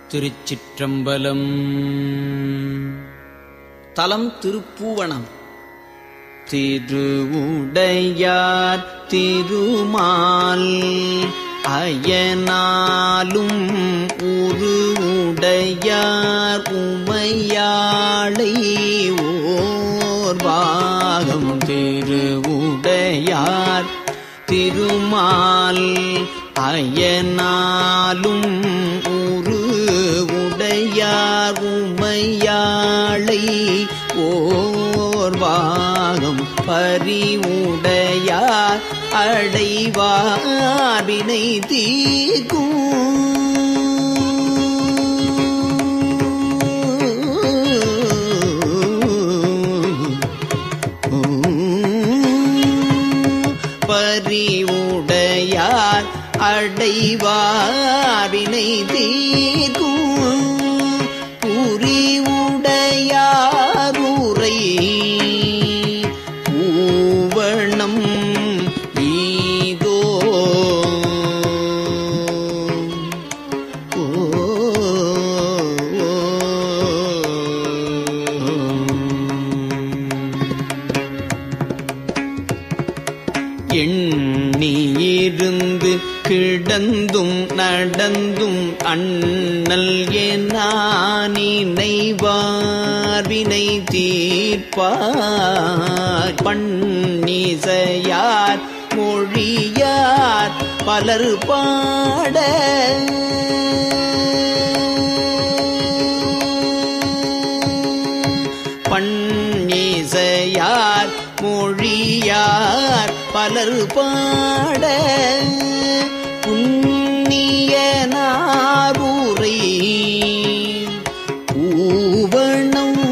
திருச்சிற்றம்பலம் தலம் திருப்பூவனம் திருவுடையார் திருமால் அயனாலும் உருவுடையார் உமையாளை ஓர்வாகம் திருவுடையார் திருமால் அயனாலும் உரு உடையார் உமையாளை ஓர்வாகம் பரிவுடையார் அடைவார் வினை தீர்க்கும் பரிவுடையார் அடைவாரினை தீர்க்கும் புரிவுடையார் உரை பூவணம் ஈதோ எண்ணியிருந்து கிடந்தும் நடந்தும் அண்ணல் எனானினைவார் வினை தீர்ப்பார் பண்ணிசையார் மொழியார் பலர் பாட பண்ணிசையார் மொழியார் பலர் பாட புண்ணிய நாரூரை பூவணம்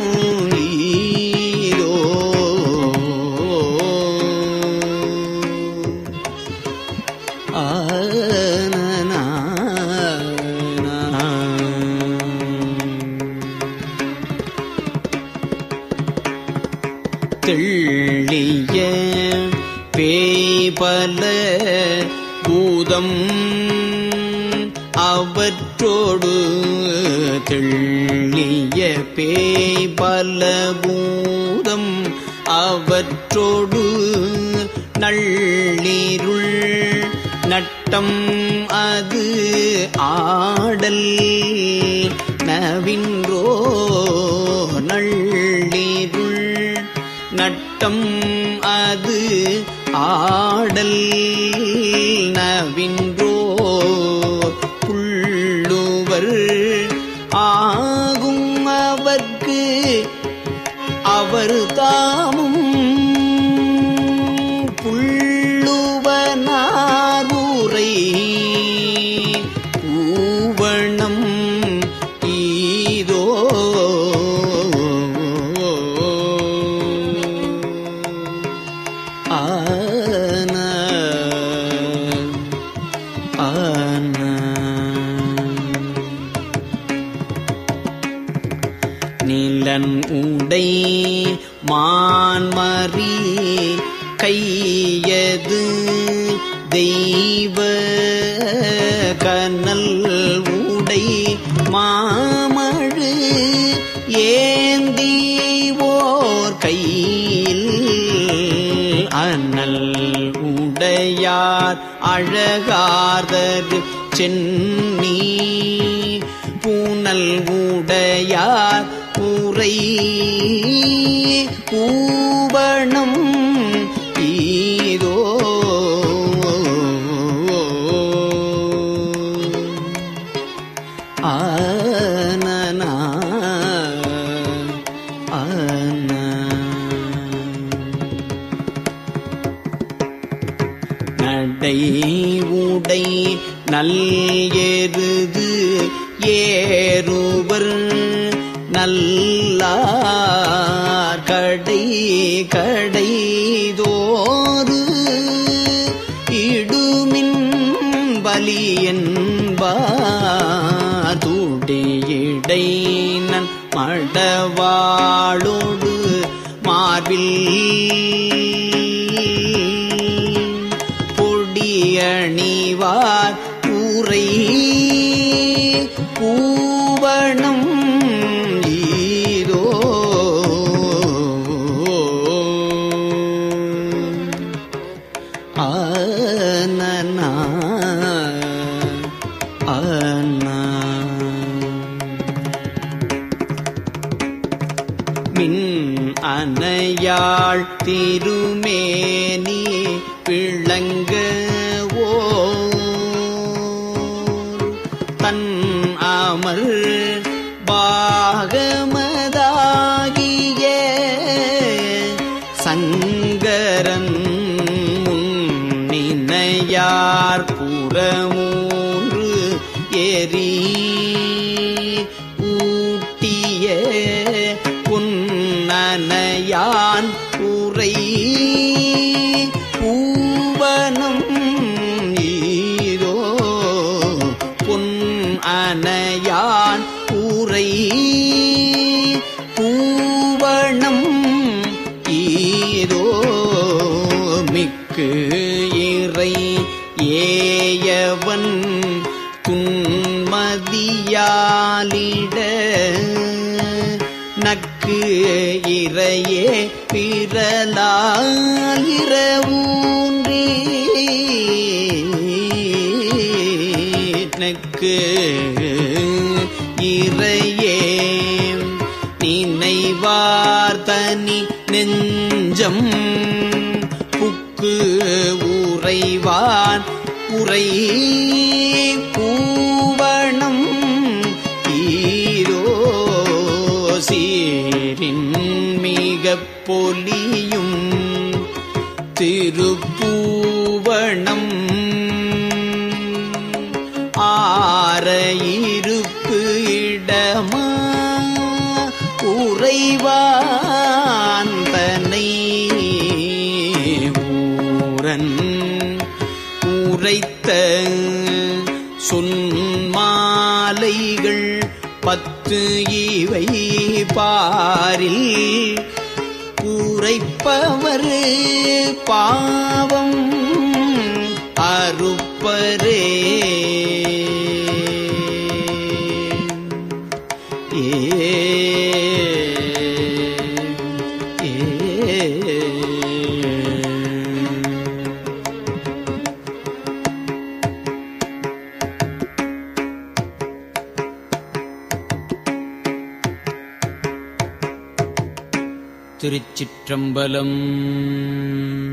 ஈரோ தெள்ளிய பேபல பூதம் அவற்றோடு தெள்ளிய பேபல பூதம் அவற்றோடு நள்ளிருள் நட்டம் அது ஆடல் நவின்றோ நள்ளிருள் நட்டம் அது ஆடல் நவின்றோ புள்ளுவர் ஆகும் அவர்க்கு அவர் தாமும் புள்ளுவனாரூரை பூவணம் ஈதோ ஆன ஆன நிலன் உடை மான்மறி கையது தெய்வ கனல் உடை மாமழு ஏந்தி ஓர் கையில் அனல் உடையார் அழகார்தரு சென்னி பூனல் உடையார் உரை பூவணம் ஈதோ ஆனனா ஆன நடை உடை நல் எருது ஏறுவர் நல்லார் கடை கடை தோறு இடுமின் பலி என்பார் துடியடை நன் மடவாளோடு மார்பில் பொடியணிவார் ஊரை பூ அனையாள் திருமேனி பிளங்க தன் அமர் பாகமதாகிய சங்கரன் முன்னினையார் புறமூன்று எரி ஊட்டிய புன்னனையான் உரை பூவனம் ஈரோ பொன் அனையான் உரை பூவனம் ஈரோ மிக்கு இறை ஏயவன் துன்மதியாலிட நக்கு இறையே பிறலாயிரவூன்றி நக்கு இறையே நினைவார்த்தனி நெஞ்சம் புக்கு உறைவான் உரை பூவணம் ஈரோ சீரின் மிக பொலியும் திருப்பூவணம் ஆர இருப்பு இடமா உறைவான் தனை ஊரன் உரைத்த சொன்மாலைகள் பத்து இவை பாரில் உரைப்பவர் பாவம் அறுப்பரே ஏ ஏ திருச்சிற்றம்பலம்